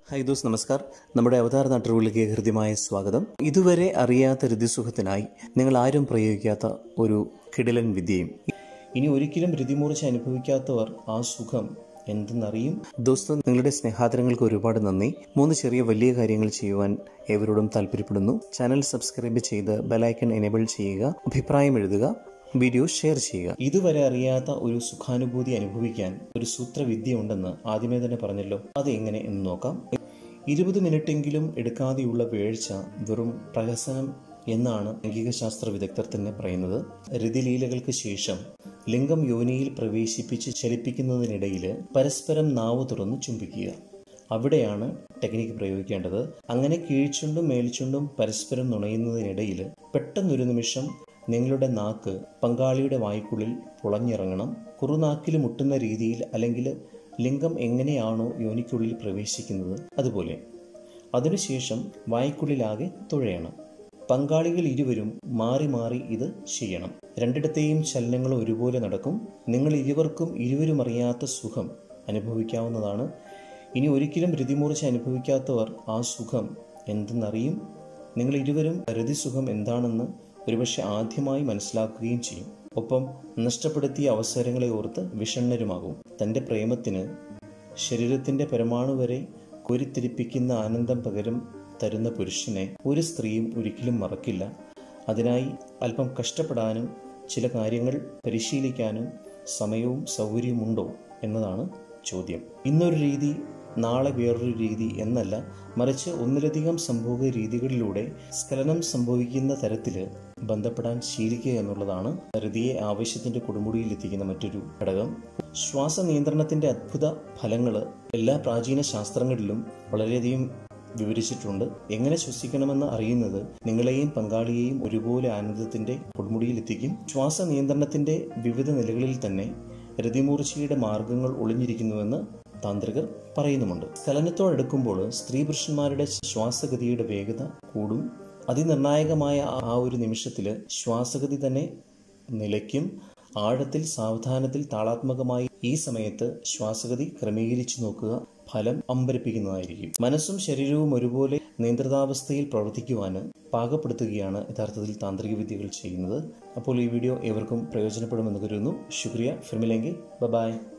high those നമസ്കാർ നമ്മുടെ അവതാര നാട്ടുകളിലേക്ക് ഹൃദ്യമായ സ്വാഗതം ഇതുവരെ അറിയാത്ത രതിസുഖത്തിനായി നിങ്ങൾ ആരും പ്രയോഗിക്കാത്ത ഒരു കിടിലൻ വിദ്യയും ഇനി ഒരിക്കലും രതിമൂർച്ച അനുഭവിക്കാത്തവർ ആ സുഖം എന്തെന്നറിയും ദോസ്ത് നിങ്ങളുടെ സ്നേഹാദരങ്ങൾക്ക് ഒരുപാട് നന്ദി മൂന്ന് ചെറിയ വലിയ കാര്യങ്ങൾ ചെയ്യുവാൻ ഏവരോടും താല്പര്യപ്പെടുന്നു ചാനൽ സബ്സ്ക്രൈബ് ചെയ്ത് ബെലൈക്കൺ എനേബിൾ ചെയ്യുക അഭിപ്രായം എഴുതുക വീഡിയോ ഷെയർ ചെയ്യുക ഇതുവരെ അറിയാത്ത ഒരു സുഖാനുഭൂതി അനുഭവിക്കാൻ ഒരു സൂത്രവിദ്യ ഉണ്ടെന്ന് ആദ്യമേ തന്നെ പറഞ്ഞല്ലോ അത് എങ്ങനെ എന്ന് നോക്കാം ഇരുപത് മിനിറ്റെങ്കിലും എടുക്കാതെയുള്ള വീഴ്ച വെറും പ്രഹസനം എന്നാണ് ലൈംഗിക ശാസ്ത്ര വിദഗ്ധർ തന്നെ പറയുന്നത് രതിലീലകൾക്ക് ശേഷം ലിംഗം യോനിയിൽ പ്രവേശിപ്പിച്ച് ചലിപ്പിക്കുന്നതിനിടയിൽ പരസ്പരം നാവ് തുറന്ന് ചുംബിക്കുക അവിടെയാണ് ടെക്നിക്ക് പ്രയോഗിക്കേണ്ടത് അങ്ങനെ കീഴ്ച്ചുണ്ടും മേൽച്ചുണ്ടും പരസ്പരം നുണയുന്നതിനിടയിൽ പെട്ടെന്നൊരു നിമിഷം നിങ്ങളുടെ നാക്ക് പങ്കാളിയുടെ വായ്ക്കുള്ളിൽ പുളഞ്ഞിറങ്ങണം കുറുനാക്കിൽ മുട്ടുന്ന രീതിയിൽ അല്ലെങ്കിൽ ലിംഗം എങ്ങനെയാണോ യോനിക്കുള്ളിൽ പ്രവേശിക്കുന്നത് അതുപോലെ അതിനുശേഷം വായ്ക്കുള്ളിലാകെ തുഴയണം പങ്കാളികൾ ഇരുവരും മാറി മാറി ഇത് ചെയ്യണം രണ്ടിടത്തെയും ചലനങ്ങൾ ഒരുപോലെ നടക്കും നിങ്ങൾ ഇരുവർക്കും ഇരുവരും അറിയാത്ത സുഖം അനുഭവിക്കാവുന്നതാണ് ഇനി ഒരിക്കലും രതിമൂർച്ച അനുഭവിക്കാത്തവർ ആ സുഖം എന്തെന്നറിയും നിങ്ങൾ ഇരുവരും രതിസുഖം എന്താണെന്ന് ഒരുപക്ഷെ ആദ്യമായി മനസ്സിലാക്കുകയും ചെയ്യും ഒപ്പം നഷ്ടപ്പെടുത്തിയ അവസരങ്ങളെ ഓർത്ത് വിഷണ്ണരുമാകും തൻ്റെ പ്രേമത്തിന് ശരീരത്തിൻ്റെ പരമാണു വരെ കോരിത്തിരിപ്പിക്കുന്ന ആനന്ദം പകരം തരുന്ന പുരുഷനെ ഒരു സ്ത്രീയും ഒരിക്കലും മറക്കില്ല അതിനായി അല്പം കഷ്ടപ്പെടാനും ചില കാര്യങ്ങൾ പരിശീലിക്കാനും സമയവും സൗകര്യവുമുണ്ടോ എന്നതാണ് ചോദ്യം ഇന്നൊരു രീതി നാളെ വേറൊരു രീതി എന്നല്ല മറിച്ച് ഒന്നിലധികം സംഭോഗ രീതികളിലൂടെ സ്ഖലനം സംഭവിക്കുന്ന തരത്തിൽ ബന്ധപ്പെടാൻ ശീലിക്കുക എന്നുള്ളതാണ് ഹൃതിയെ ആവശ്യത്തിന്റെ കൊടുമുടിയിൽ എത്തിക്കുന്ന മറ്റൊരു ഘടകം ശ്വാസ നിയന്ത്രണത്തിന്റെ അത്ഭുത ഫലങ്ങൾ എല്ലാ പ്രാചീന ശാസ്ത്രങ്ങളിലും വളരെയധികം വിവരിച്ചിട്ടുണ്ട് എങ്ങനെ ശ്വസിക്കണമെന്ന് അറിയുന്നത് നിങ്ങളെയും പങ്കാളിയെയും ഒരുപോലെ ആനന്ദത്തിന്റെ കൊടുമുടിയിൽ എത്തിക്കും ശ്വാസ നിയന്ത്രണത്തിന്റെ വിവിധ നിലകളിൽ തന്നെ രതിമൂർച്ചയുടെ മാർഗങ്ങൾ ഒളിഞ്ഞിരിക്കുന്നുവെന്ന് താന്ത്രികർ പറയുന്നുമുണ്ട് സ്ഖലനത്തോടടുക്കുമ്പോൾ സ്ത്രീ പുരുഷന്മാരുടെ ശ്വാസഗതിയുടെ വേഗത കൂടും അതിനിർണായകമായ ആ ഒരു നിമിഷത്തിൽ ശ്വാസഗതി തന്നെ നിലയ്ക്കും ആഴത്തിൽ സാവധാനത്തിൽ താളാത്മകമായി ഈ സമയത്ത് ശ്വാസഗതി ക്രമീകരിച്ചു നോക്കുക ഫലം അമ്പരിപ്പിക്കുന്നതായിരിക്കും മനസ്സും ശരീരവും ഒരുപോലെ നിയന്ത്രിതാവസ്ഥയിൽ പ്രവർത്തിക്കുവാന് പാകപ്പെടുത്തുകയാണ് യഥാർത്ഥത്തിൽ താന്ത്രിക വിദ്യകൾ ചെയ്യുന്നത് അപ്പോൾ ഈ വീഡിയോ ഏവർക്കും പ്രയോജനപ്പെടുമെന്ന് കരുതുന്നു ശുക്രിയ ഫിർമിലെങ്കിൽ ബൈ